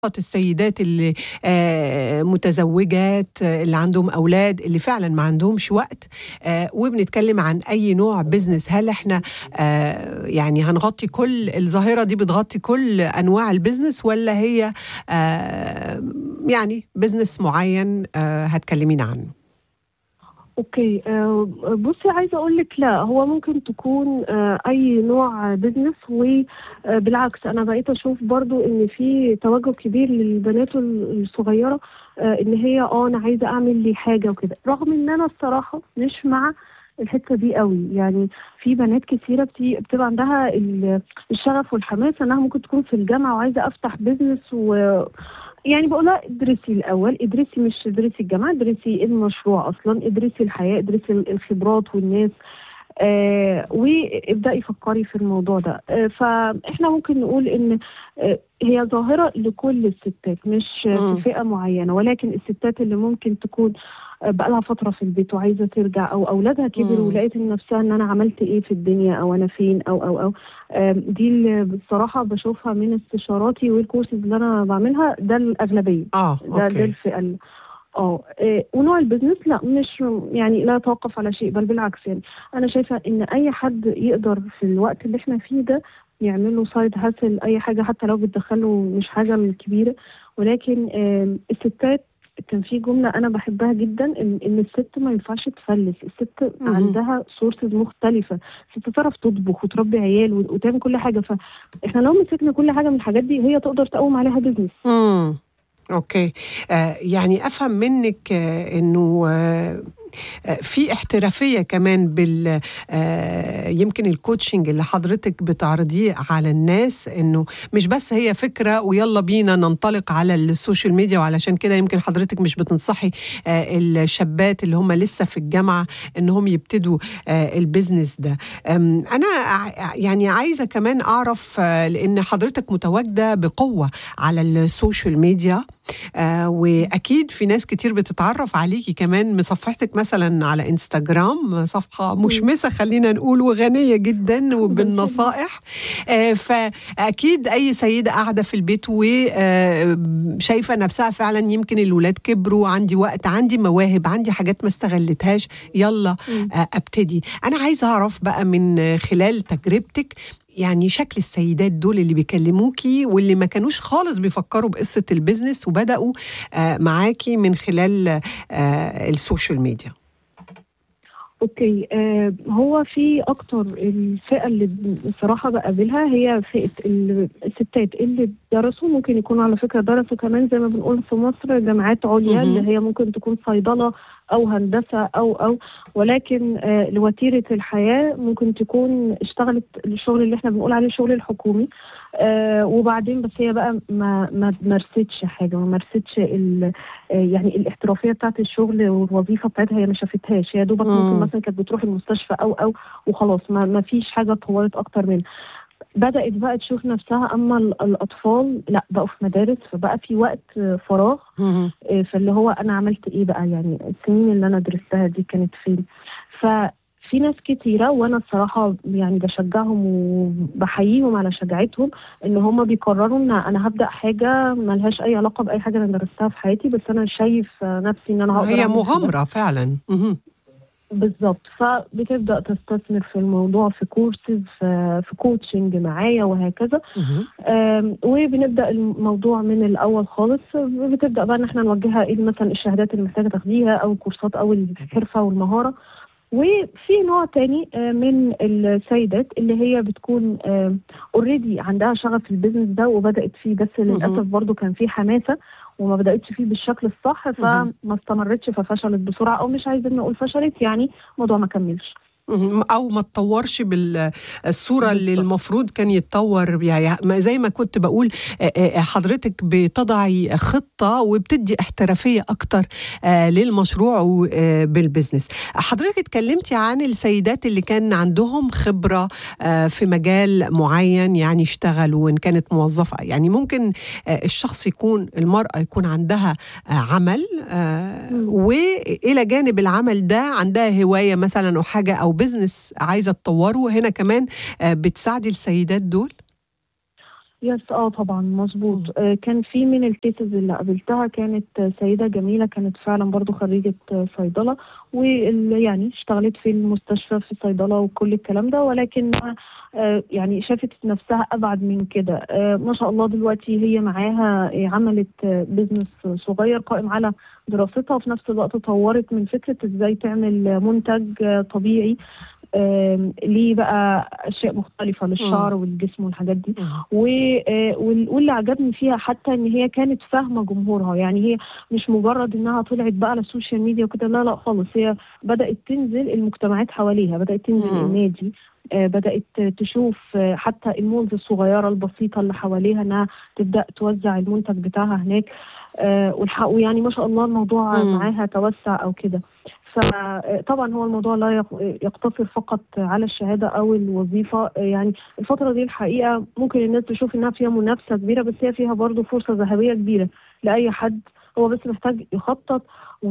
السيدات اللي آه، متزوجات آه، اللي عندهم أولاد اللي فعلا ما عندهمش وقت آه، وبنتكلم عن أي نوع بزنس هل احنا آه، يعني هنغطي كل الظاهرة دي بتغطي كل أنواع البزنس ولا هي آه، يعني بزنس معين آه، هتكلمينا عنه اوكي آه، بصي عايزه اقول لك لا هو ممكن تكون آه، اي نوع بزنس وبالعكس انا بقيت اشوف برضو ان في توجه كبير للبنات الصغيره آه، ان هي اه انا عايزه اعمل لي حاجه وكده رغم ان انا الصراحه مش مع الحته دي قوي يعني في بنات كثيره بتي- بتبقى عندها ال- الشغف والحماس انها ممكن تكون في الجامعه وعايزه افتح بزنس و يعني بقول لها ادرسي الاول ادرسي مش ادرسي الجامعه ادرسي المشروع اصلا ادرسي الحياه ادرسي الخبرات والناس آه وابدأي فكري في الموضوع ده آه فاحنا ممكن نقول ان آه هي ظاهرة لكل الستات مش مم. في فئة معينة ولكن الستات اللي ممكن تكون آه، بقالها فترة في البيت وعايزة ترجع أو أولادها كبروا مم. ولقيت إن نفسها إن أنا عملت إيه في الدنيا أو أنا فين أو أو أو آم، دي اللي بصراحة بشوفها من استشاراتي والكورسز اللي أنا بعملها ده الأغلبية اه ده ده اوكي الفئة ال- اه إيه، ونوع البزنس لا مش يعني لا يتوقف على شيء بل بالعكس يعني انا شايفه ان اي حد يقدر في الوقت اللي احنا فيه ده يعمل له سايد هاسل اي حاجه حتى لو بتدخله مش حاجه كبيره ولكن آم، الستات كان في جمله انا بحبها جدا ان ان الست ما ينفعش تفلس الست مهم. عندها سورسز مختلفه الست تعرف تطبخ وتربي عيال وت- وتعمل كل حاجه فاحنا لو مسكنا كل حاجه من الحاجات دي هي تقدر تقوم عليها بزنس امم اوكي آه يعني افهم منك آه انه آه آه، في احترافيه كمان بال آه، يمكن الكوتشنج اللي حضرتك بتعرضيه على الناس انه مش بس هي فكره ويلا بينا ننطلق على السوشيال ميديا وعلشان كده يمكن حضرتك مش بتنصحي آه، الشابات اللي هم لسه في الجامعه انهم يبتدوا آه، البيزنس ده أم، انا ع- يعني عايزه كمان اعرف آه، لان حضرتك متواجده بقوه على السوشيال ميديا آه واكيد في ناس كتير بتتعرف عليكي كمان مصفحتك مثلا على انستغرام صفحه مشمسه خلينا نقول وغنيه جدا وبالنصائح آه فاكيد اي سيده قاعده في البيت وشايفه نفسها فعلا يمكن الولاد كبروا عندي وقت عندي مواهب عندي حاجات ما استغلتهاش يلا آه ابتدي انا عايزه اعرف بقى من خلال تجربتك يعني شكل السيدات دول اللي بيكلموكي واللي ما كانوش خالص بيفكروا بقصة البيزنس وبدأوا آه، معاكي من خلال آه، السوشيال ميديا اوكي آه هو في اكتر الفئه اللي بصراحه بقابلها هي فئه ال- الستات اللي درسوا ممكن يكونوا على فكره درسوا كمان زي ما بنقول في مصر جامعات عليا مهم. اللي هي ممكن تكون صيدله او هندسه او او ولكن آه لوتيره الحياه ممكن تكون اشتغلت الشغل اللي احنا بنقول عليه الشغل الحكومي آه وبعدين بس هي بقى ما ما مارستش حاجه ما مارستش ال- آه، يعني الاحترافيه بتاعت الشغل والوظيفه بتاعتها هي ما شافتهاش هي دوبك مم. ممكن مثلا كانت بتروح المستشفى او او وخلاص ما, ما فيش حاجه اتطورت اكتر منها بدات بقى تشوف نفسها اما ال- الاطفال لا بقوا في مدارس فبقى في وقت آه، فراغ مهم. آه، فاللي هو انا عملت ايه بقى يعني السنين اللي انا درستها دي كانت فين ففي ناس كتيرة وانا الصراحة يعني بشجعهم وبحييهم على شجاعتهم ان هم بيقرروا ان انا هبدأ حاجة ملهاش اي علاقة باي حاجة انا درستها في حياتي بس انا شايف آه، نفسي ان انا هقدر هي أعمل كده. مغامرة فعلا مهم. بالظبط فبتبدا تستثمر في الموضوع في كورسز في, في كوتشنج معايا وهكذا مهم. آم، وبنبدا الموضوع من الاول خالص بتبدا بقى ان احنا نوجهها ايه مثلا الشهادات اللي محتاجه تاخديها او الكورسات او الحرفه والمهاره وفي نوع تاني آه، من السيدات اللي هي بتكون اوريدي عندها شغف البيزنس ده وبدات فيه بس للاسف برضو كان في حماسه وما بداتش فيه بالشكل الصح مهم. فما استمرتش ففشلت بسرعه او مش عايزين نقول فشلت يعني الموضوع ما كملش مهم. او ما تطورش بالصوره اللي بالظبط. المفروض كان يتطور بيها يعني ما- زي ما كنت بقول آه، آه، حضرتك بتضعي خطه وبتدي احترافيه اكتر آه، للمشروع وبالبزنس حضرتك اتكلمتي عن السيدات اللي كان عندهم خبره آه، في مجال معين يعني اشتغلوا وان كانت موظفه يعني ممكن آه، الشخص يكون المراه يكون عندها آه، عمل آه، مم. والى جانب العمل ده عندها هوايه مثلا او حاجه او بزنس عايزه تطوره هنا كمان آه، بتساعدي السيدات دول يس اه طبعا مظبوط آه كان في من الكيسز اللي قابلتها كانت آه، سيده جميله كانت فعلا برضو خريجه آه، صيدله ويعني اشتغلت في المستشفى في صيدله وكل الكلام ده ولكن آه يعني شافت نفسها ابعد من كده آه ما شاء الله دلوقتي هي معاها آه، عملت آه، بيزنس صغير قائم على دراستها وفي نفس الوقت طورت من فكره ازاي تعمل منتج آه، طبيعي آم، ليه بقى اشياء مختلفه للشعر والجسم والحاجات دي و- آه، وال- واللي عجبني فيها حتى ان هي كانت فاهمه جمهورها يعني هي مش مجرد انها طلعت بقى على السوشيال ميديا وكده لا لا خالص هي بدات تنزل المجتمعات حواليها بدات تنزل مم. النادي آه، بدات تشوف آه، حتى المولز الصغيره البسيطه اللي حواليها انها تبدا توزع المنتج بتاعها هناك آه، والحق ويعني ما شاء الله الموضوع مم. معاها توسع او كده فطبعا هو الموضوع لا يق- يقتصر فقط على الشهاده او الوظيفه يعني الفتره دي الحقيقه ممكن الناس تشوف انها فيها منافسه كبيره بس هي فيها برضو فرصه ذهبيه كبيره لاي حد هو بس محتاج يخطط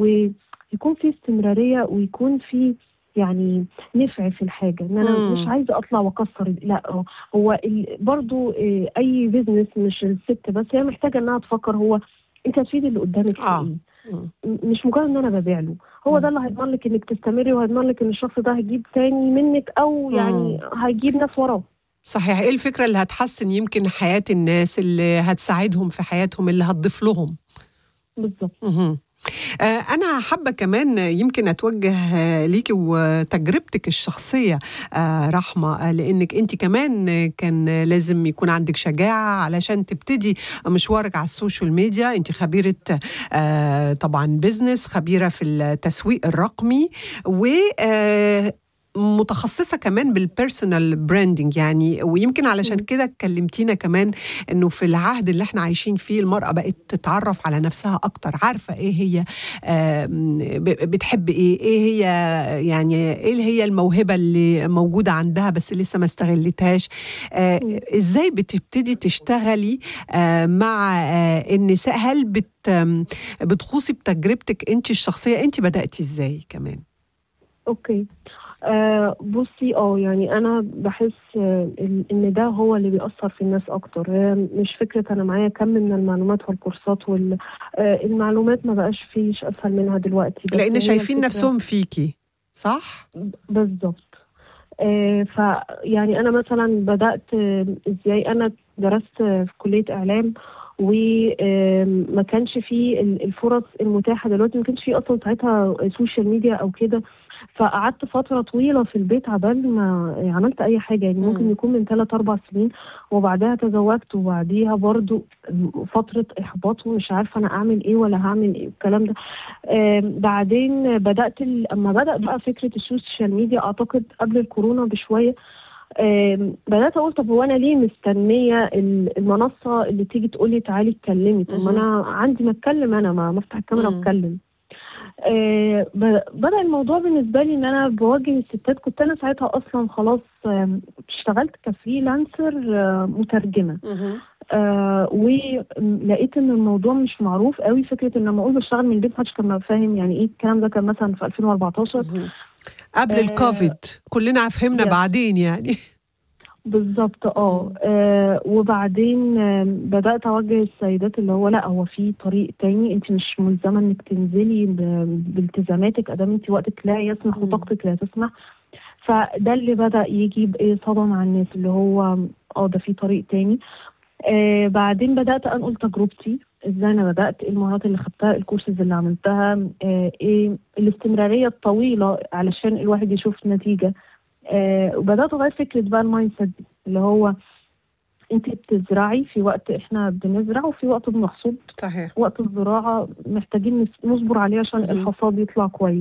ويكون في استمراريه ويكون في يعني نفع في الحاجه ان انا مم. مش عايزه اطلع واكسر لا هو ال- برضو إيه، اي بيزنس مش الست بس هي محتاجه انها تفكر هو انت هتفيد اللي قدامك في آه. ايه مم. م- مش مجرد ان انا ببيع له هو ده اللي هيضمن لك انك تستمري وهيضمن لك ان الشخص ده هيجيب تاني منك او يعني هيجيب ناس وراه صحيح ايه الفكره اللي هتحسن يمكن حياه الناس اللي هتساعدهم في حياتهم اللي هتضيف لهم بالظبط مهم. آه، أنا حابة كمان يمكن أتوجه آه، ليكي وتجربتك الشخصية آه، رحمة آه، لأنك أنت كمان آه، كان لازم يكون عندك شجاعة علشان تبتدي مشوارك على السوشيال ميديا أنت خبيرة آه، طبعا بزنس خبيرة في التسويق الرقمي و آه، متخصصة كمان بالبيرسونال براندنج يعني ويمكن علشان مم. كده كلمتينا كمان انه في العهد اللي احنا عايشين فيه المرأة بقت تتعرف على نفسها اكتر عارفة ايه هي آم، ب- بتحب ايه ايه هي يعني ايه اللي هي الموهبة اللي موجودة عندها بس لسه ما استغلتهاش آه، مم. ازاي بتبتدي تشتغلي آه، مع آه، النساء هل بت آم، بتخوصي بتجربتك انت الشخصية انت بدأتي ازاي كمان اوكي آه بصي اه يعني انا بحس آه ال- ان ده هو اللي بيأثر في الناس اكتر آه مش فكرة انا معايا كم من المعلومات والكورسات والمعلومات ما بقاش فيش اسهل منها دلوقتي بس لان هي شايفين الفكرة- نفسهم فيكي صح بالظبط آه، ف يعني انا مثلا بدات آه، ازاي انا درست آه، في كليه اعلام وما كانش في ال- الفرص المتاحه دلوقتي ما كانش في اصلا ساعتها سوشيال ميديا او كده فقعدت فتره طويله في البيت عبال ما عملت اي حاجه يعني ممكن مم. يكون من ثلاث اربع سنين وبعدها تزوجت وبعديها برضو فتره احباط ومش عارفه انا اعمل ايه ولا هعمل ايه الكلام ده آم، بعدين بدات ال- اما بدا بقى فكره السوشيال ميديا اعتقد قبل الكورونا بشويه آم، بدات اقول طب هو انا ليه مستنيه ال- المنصه اللي تيجي تقول لي تعالي اتكلمي طب ما مهم. انا عندي ما اتكلم انا ما ما افتح الكاميرا مم. واتكلم آه، ب- بدا الموضوع بالنسبه لي ان انا بواجه الستات كنت انا ساعتها اصلا خلاص آم، اشتغلت كفريلانسر آه، مترجمه آه ولقيت ان الموضوع مش معروف قوي فكره ان لما اقول بشتغل من البيت محدش كان فاهم يعني ايه الكلام ده كان مثلا في 2014 مهم. قبل آه، الكوفيد كلنا فهمنا يس. بعدين يعني بالظبط اه مم. آه، وبعدين آه، بدات اوجه السيدات اللي هو لا هو في طريق تاني انت مش ملزمه انك تنزلي ب- بالتزاماتك ادام انت وقتك لا يسمح مم. وطاقتك لا تسمح فده اللي بدا يجي بايه صدى مع الناس اللي هو اه ده في طريق تاني آه بعدين بدات انقل تجربتي ازاي انا بدات إيه المهارات اللي خدتها الكورسز اللي عملتها آه ايه الاستمراريه الطويله علشان الواحد يشوف نتيجه آه وبدات اغير فكره بقى المايند سيت دي، اللي هو انت بتزرعي في وقت احنا بنزرع وفي وقت بنحصد صحيح وقت الزراعه محتاجين نس- نصبر عليه عشان مهم. الحصاد يطلع كويس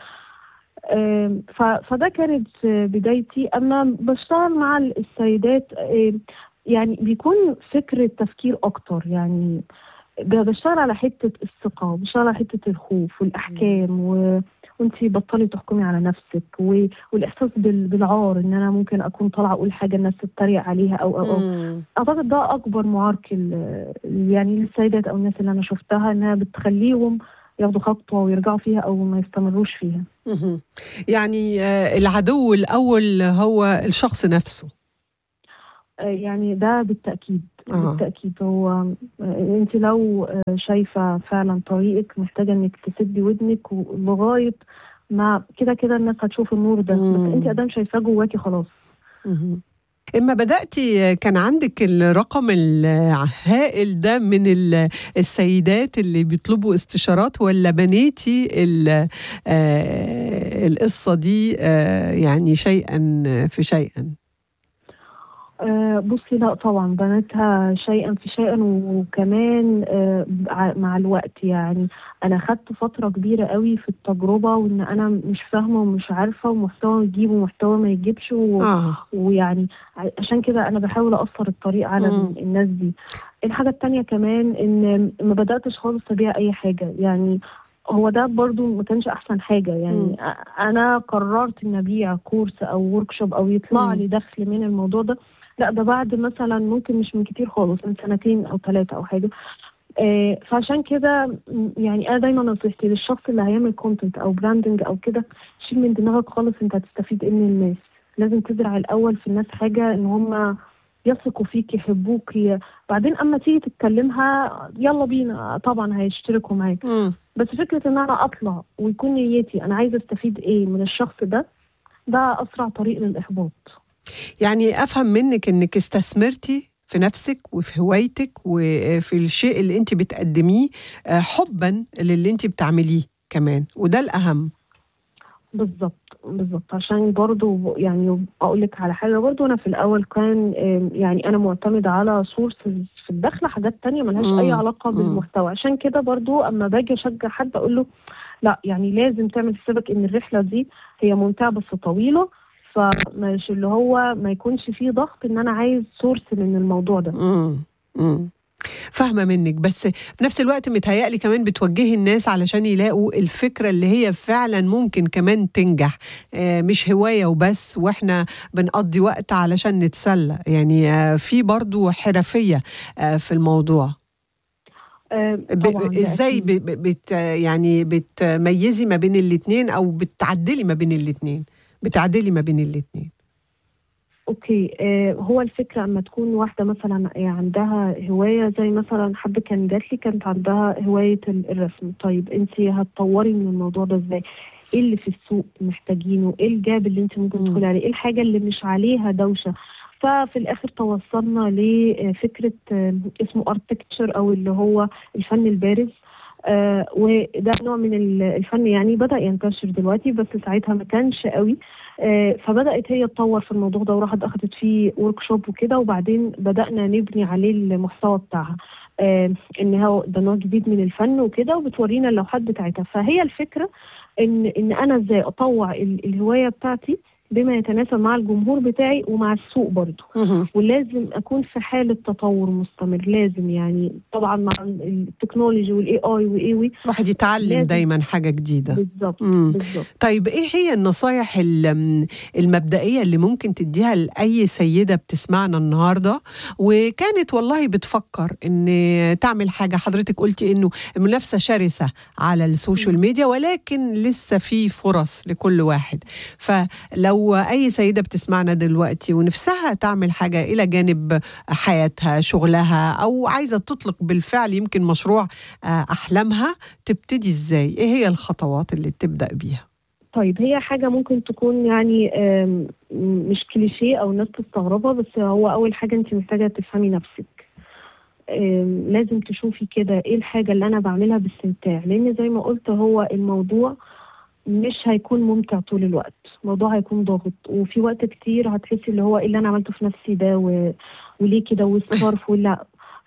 آم، ف- فده كانت آه، بدايتي اما بشتغل مع السيدات آه، يعني بيكون فكرة تفكير اكتر يعني ب- بشتغل على حتة الثقة بشتغل على حتة الخوف والأحكام و... وانتي بطلي تحكمي على نفسك و... والإحساس بال... بالعار إن أنا ممكن أكون طالعة أقول حاجة الناس تتريق عليها أو أو أو مم. أعتقد ده أكبر معركل يعني للسيدات أو الناس اللي أنا شفتها إنها بتخليهم ياخدوا خطوة ويرجعوا فيها أو ما يستمروش فيها مهم. يعني آه، العدو الأول هو الشخص نفسه آه، يعني ده بالتأكيد آه. بالتأكيد هو آه، انت لو آه، شايفة فعلا طريقك محتاجة انك تسدي ودنك و- لغاية ما كده كده الناس هتشوف النور ده مم. بس انت ادام شايفاه جواكي خلاص مهم. اما بدأتي كان عندك الرقم الهائل ده من ال- السيدات اللي بيطلبوا استشارات ولا بنيتي ال- آه، القصة دي آه، يعني شيئا في شيئا آه، بصي لا طبعا بناتها شيئا في شيئا وكمان آه، ع- مع الوقت يعني انا خدت فتره كبيره قوي في التجربه وان انا مش فاهمه ومش عارفه ومحتوى يجيب ومحتوى ما يجيبش و... اه ويعني ع- عشان كده انا بحاول اقصر الطريق على مم. ال- الناس دي الحاجه التانية كمان ان ما بداتش خالص ابيع اي حاجه يعني هو ده برضو ما كانش احسن حاجه مم. يعني أ- انا قررت ان ابيع كورس او ورك شوب او يطلع مم. لي دخل من الموضوع ده لا ده بعد مثلا ممكن مش من كتير خالص من سنتين او ثلاثه او حاجه آه، فعشان كده م- يعني انا دايما نصيحتي للشخص اللي هيعمل كونتنت او براندنج او كده شيل من دماغك خالص انت هتستفيد ايه من الناس لازم تزرع الاول في الناس حاجه ان هم يثقوا فيك يحبوك ي- بعدين اما تيجي تتكلمها يلا بينا طبعا هيشتركوا معاك مم. بس فكره ان انا اطلع ويكون نيتي انا عايزه استفيد ايه من الشخص ده ده اسرع طريق للاحباط يعني افهم منك انك استثمرتي في نفسك وفي هوايتك وفي الشيء اللي انت بتقدميه آه، حبا للي انت بتعمليه كمان وده الاهم بالظبط بالظبط عشان برضو يعني اقول لك على حاجه برضو انا في الاول كان آم، يعني انا معتمده على سورسز في الدخل حاجات تانية ملهاش مم. اي علاقه مم. بالمحتوى عشان كده برضو اما باجي اشجع حد اقول له لا يعني لازم تعمل حسابك ان الرحله دي هي ممتعه بس طويله فمش اللي هو ما يكونش فيه ضغط ان انا عايز سورس من الموضوع ده مم. مم. فاهمة منك بس في نفس الوقت متهيألي كمان بتوجهي الناس علشان يلاقوا الفكرة اللي هي فعلا ممكن كمان تنجح آه، مش هواية وبس واحنا بنقضي وقت علشان نتسلى يعني آه، في برضو حرفية آه، في الموضوع آه، ب- طبعا ده ازاي أكيد. ب- ب- بت يعني بتميزي ما بين الاتنين او بتعدلي ما بين الاتنين بتعدلي ما بين الاتنين اوكي آه هو الفكره اما تكون واحده مثلا عندها هوايه زي مثلا حد كان جات لي كانت عندها هوايه ال- الرسم طيب انت هتطوري من الموضوع ده ازاي ايه اللي في السوق محتاجينه ايه الجاب اللي انت ممكن مم. تدخلي عليه ايه الحاجه اللي مش عليها دوشه ففي الاخر توصلنا لفكره آه، اسمه اركتكتشر او اللي هو الفن البارز آه وده نوع من ال- الفن يعني بدأ ينتشر دلوقتي بس ساعتها ما كانش قوي آه فبدأت هي تطور في الموضوع ده وراحت أخدت فيه ورك شوب وكده وبعدين بدأنا نبني عليه المحتوى بتاعها آه إن هو ده نوع جديد من الفن وكده وبتورينا اللوحات بتاعتها فهي الفكرة إن إن أنا إزاي أطوع ال- الهواية بتاعتي بما يتناسب مع الجمهور بتاعي ومع السوق برضه مهم. ولازم اكون في حاله تطور مستمر لازم يعني طبعا مع التكنولوجي والاي اي وايه وي الواحد يتعلم لازم. دايما حاجة جديدة بالظبط مم. بالظبط طيب ايه هي النصايح ال- المبدئيه اللي ممكن تديها لاي سيده بتسمعنا النهارده وكانت والله بتفكر ان تعمل حاجه حضرتك قلتي انه المنافسه شرسه على السوشيال ميديا ولكن لسه في فرص لكل واحد فلو اي سيده بتسمعنا دلوقتي ونفسها تعمل حاجه الى جانب حياتها شغلها او عايزه تطلق بالفعل يمكن مشروع آه، احلامها تبتدي ازاي ايه هي الخطوات اللي تبدا بيها طيب هي حاجه ممكن تكون يعني آم، مش كليشيه او الناس تستغربها بس هو اول حاجه انت محتاجه تفهمي نفسك آم، لازم تشوفي كده ايه الحاجه اللي انا بعملها باستمتاع لان زي ما قلت هو الموضوع مش هيكون ممتع طول الوقت الموضوع هيكون ضاغط وفي وقت كتير هتحسي اللي هو ايه اللي انا عملته في نفسي ده و... وليه كده والصرف ولا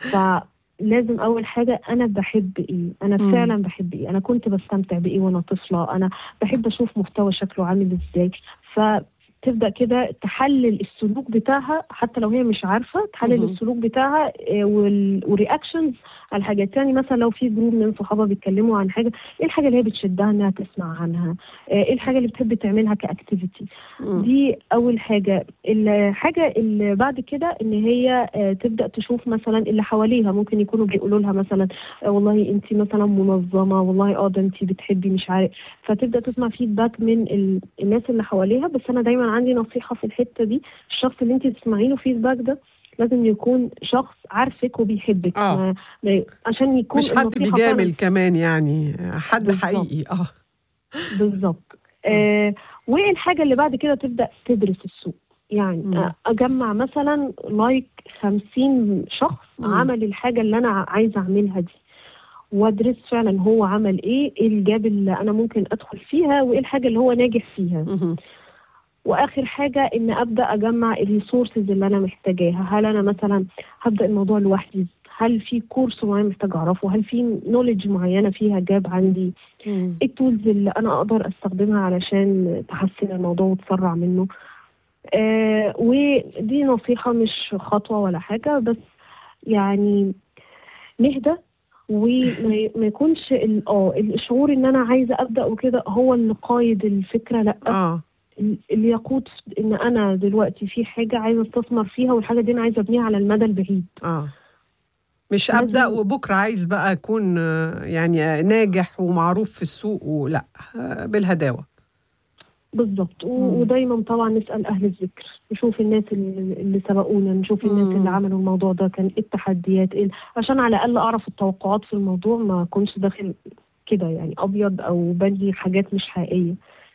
فلازم اول حاجه انا بحب ايه انا مم. فعلا بحب ايه انا كنت بستمتع بايه وانا طفله انا بحب اشوف محتوى شكله عامل ازاي فتبدا كده تحلل السلوك بتاعها حتى لو هي مش عارفه تحلل مهم. السلوك بتاعها آه، وال- والرياكشنز على الحاجات يعني مثلا لو في جروب من صحابها بيتكلموا عن حاجه ايه الحاجه اللي هي بتشدها انها تسمع عنها آه، ايه الحاجه اللي بتحب تعملها كاكتيفيتي مم. دي اول حاجه الحاجه اللي بعد كده ان هي آه، تبدا تشوف مثلا اللي حواليها ممكن يكونوا بيقولوا لها مثلا آه، والله انت مثلا منظمه والله اه ده انت بتحبي مش عارف فتبدا تسمع فيدباك من ال- الناس اللي حواليها بس انا دايما عندي نصيحه في الحته دي الشخص اللي انت تسمعي له فيدباك ده لازم يكون شخص عارفك وبيحبك آه. ما ما عشان يكون مش حد النصيحة بيجامل فعلاً كمان يعني حد بالظبط. حقيقي اه بالظبط آه والحاجة اللي بعد كده تبدأ تدرس السوق يعني مم. آه، أجمع مثلا لايك خمسين شخص مم. عمل الحاجة اللي أنا عايزة أعملها دي وادرس فعلا هو عمل ايه ايه الجاب اللي انا ممكن ادخل فيها وايه الحاجه اللي هو ناجح فيها مهم. واخر حاجه ان ابدا اجمع الريسورسز اللي انا محتاجاها هل انا مثلا هبدا الموضوع لوحدي هل في كورس معين محتاج اعرفه هل في نولج معينه فيها جاب عندي مم. ايه التولز اللي انا اقدر استخدمها علشان تحسن الموضوع وتسرع منه آه ودي نصيحه مش خطوه ولا حاجه بس يعني نهدى وما ي- ما يكونش ال- اه الشعور ان انا عايزه ابدا وكده هو اللي قايد الفكره لا اه اللي يقود ان انا دلوقتي في حاجه عايزه استثمر فيها والحاجه دي انا عايزه ابنيها على المدى البعيد اه مش لازم- ابدا وبكره عايز بقى اكون آه، يعني آه، ناجح ومعروف في السوق ولا آه، بالهداوه بالظبط و- مم. ودايما طبعا نسال اهل الذكر نشوف الناس اللي, اللي سبقونا نشوف الناس مم. اللي عملوا الموضوع ده كان ايه التحديات ايه عشان على الاقل اعرف التوقعات في الموضوع ما اكونش داخل كده يعني ابيض او بني حاجات مش حقيقيه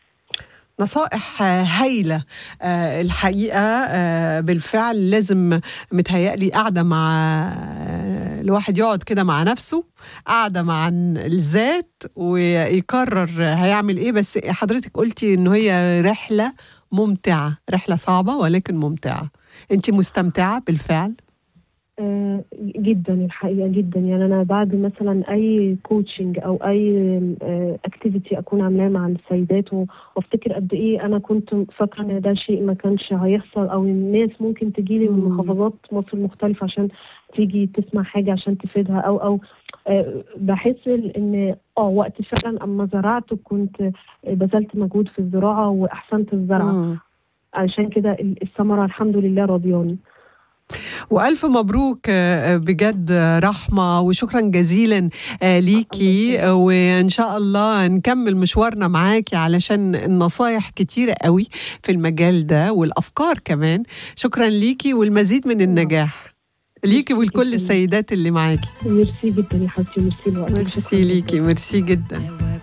نصائح آه، هايلة آه، الحقيقة آه، بالفعل لازم متهيألي قاعدة مع آه، الواحد يقعد كده مع نفسه قاعدة مع الذات ويقرر هيعمل ايه بس حضرتك قلتي انه هي رحلة ممتعة رحلة صعبة ولكن ممتعة انت مستمتعة بالفعل آه، جدا الحقيقه جدا يعني انا بعد مثلا اي كوتشنج او اي اكتيفيتي اكون عاملاه مع السيدات و- وافتكر قد ايه انا كنت فاكره ان ده شيء ما كانش هيحصل او الناس ممكن تجي لي من مم. محافظات مصر مختلفه عشان تيجي تسمع حاجه عشان تفيدها او او آه، بحس ان اه وقت فعلا اما زرعت كنت بذلت مجهود في الزراعه واحسنت الزرعه مم. عشان كده الثمره الحمد لله راضياني وألف مبروك آه، بجد آه، رحمة وشكرا جزيلا آه، ليكي الله آه، وإن شاء الله نكمل مشوارنا معاكي علشان النصايح كتيرة قوي في المجال ده والأفكار كمان شكرا ليكي والمزيد من النجاح ليكي ولكل جداً. السيدات اللي معاكي ميرسي جدا يا حبيبتي ميرسي لوقتك ميرسي شكراً جداً. ليكي ميرسي جدا